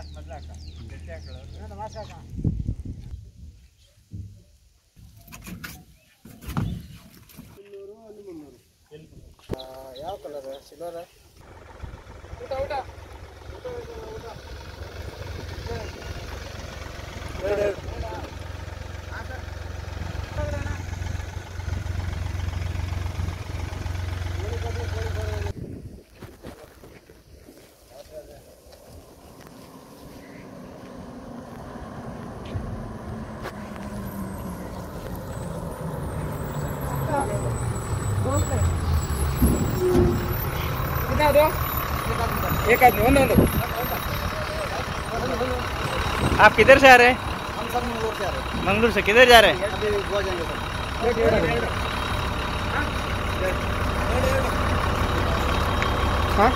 ಯಾವ colour silver एक आदमी ಒಂದು ಒಂದು आप किधर से आ रहे हैं हम सब मंगलोर से आ रहे हैं मंगलूर से किधर जा रहे हैं अभी गोवा जाएंगे सर हाँ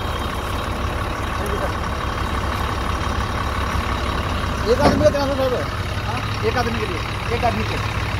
एक आदमी का कितना सर हाँ? एक आदमी के लिए एक आदमी के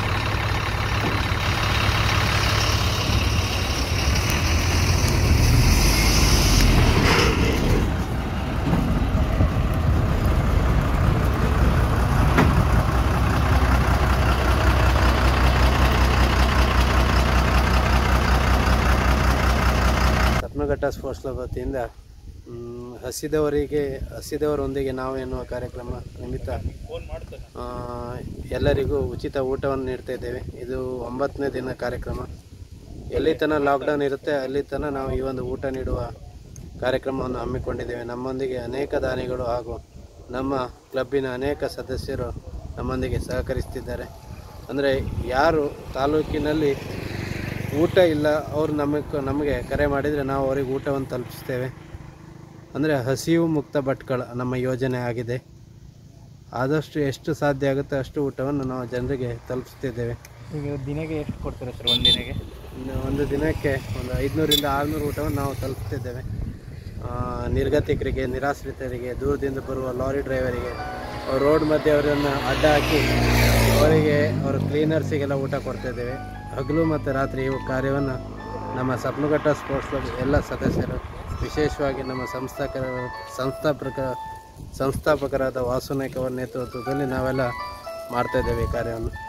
ಸಪ್ನಘಟ್ಟ ಸ್ಪೋರ್ಟ್ಸ್ ಕ್ಲಬ್ ವತಿಯಿಂದ ಮ್, ಹಸಿದವರಿಗೆ ಹಸಿದವರೊಂದಿಗೆ ನಾವು ಎನ್ನುವ ಕಾರ್ಯಕ್ರಮ ನಿಮಿತ್ತ ಆ, ಎಲ್ಲರಿಗೂ ಉಚಿತ ಊಟವನ್ನು ನೀಡ್ತಾ ಇದ್ದೇವೆ ಇದು ಒಂಬತ್ತನೇ ದಿನ ಕಾರ್ಯಕ್ರಮ ಎಲ್ಲಿ ತನಕ ಲಾಕ್ಡೌನ್ ಇರುತ್ತೆ ಅಲ್ಲಿ ತನಕ ನಾವು ಈ ಒಂದು ಊಟ ನೀಡುವ ಕಾರ್ಯಕ್ರಮವನ್ನು ಹಮ್ಮಿಕೊಂಡಿದ್ದೇವೆ ನಮ್ಮೊಂದಿಗೆ ಅನೇಕ ದಾನಿಗಳು ಹಾಗೂ ನಮ್ಮ ಕ್ಲಬ್ಬಿನ ಅನೇಕ ಸದಸ್ಯರು ನಮ್ಮೊಂದಿಗೆ ಸಹಕರಿಸ್ತಿದ್ದಾರೆ ಅಂದರೆ ಯಾರು ತಾಲೂಕಿನಲ್ಲಿ ಊಟ ಇಲ್ಲ ಅವ್ರು ನಮಗೆ ನಮಗೆ ಕರೆ ಮಾಡಿದರೆ ನಾವು ಅವರಿಗೆ ಊಟವನ್ನು ತಲುಪಿಸ್ತೇವೆ ಅಂದರೆ ಹಸಿವು ಮುಕ್ತ ಭಟ್ಕಳ ನಮ್ಮ ಯೋಜನೆ ಆಗಿದೆ ಆದಷ್ಟು ಎಷ್ಟು ಸಾಧ್ಯ ಆಗುತ್ತೆ ಅಷ್ಟು ಊಟವನ್ನು ನಾವು ಜನರಿಗೆ ತಲುಪಿಸ್ತಿದ್ದೇವೆ ಈಗ ದಿನಕ್ಕೆ ಎಷ್ಟು ಕೊಡ್ತಾರೆ ಸರ್ ಒಂದು ದಿನಕ್ಕೆ ಇನ್ನು ಒಂದು ದಿನಕ್ಕೆ ಒಂದು ಐದುನೂರಿಂದ ಆರುನೂರು ಊಟವನ್ನು ನಾವು ತಲುಪಿಸ್ತಿದ್ದೇವೆ ಆ, ನಿರ್ಗತಿಕರಿಗೆ ನಿರಾಶ್ರಿತರಿಗೆ ದೂರದಿಂದ ಬರುವ ಲಾರಿ ಡ್ರೈವರಿಗೆ ಅವ್ರ ರೋಡ್ ಮಧ್ಯೆ ಅವರನ್ನು ಅಡ್ಡ ಹಾಕಿ ಅವರಿಗೆ ಅವರ ಕ್ಲೀನರ್ಸಿಗೆಲ್ಲ ಊಟ ಕೊಡ್ತಿದ್ದೇವೆ ಹಗಲು ಮತ್ತು ರಾತ್ರಿ ಈ ಕಾರ್ಯವನ್ನು ನಮ್ಮ ಸಪ್ನಘಟ್ಟ ಸ್ಪೋರ್ಟ್ಸ್ ಕ್ಲಬ್ ಎಲ್ಲ ಸದಸ್ಯರು ವಿಶೇಷವಾಗಿ ನಮ್ಮ ಸಂಸ್ಥಾಪಕರ ಸಂಸ್ಥಾಪಕ ಸಂಸ್ಥಾಪಕರಾದ ವಾಸುನಾಯ್ಕ ಅವರ ನೇತೃತ್ವದಲ್ಲಿ ನಾವೆಲ್ಲ ಮಾಡ್ತಾ ಇದ್ದೇವೆ ಈ ಕಾರ್ಯವನ್ನು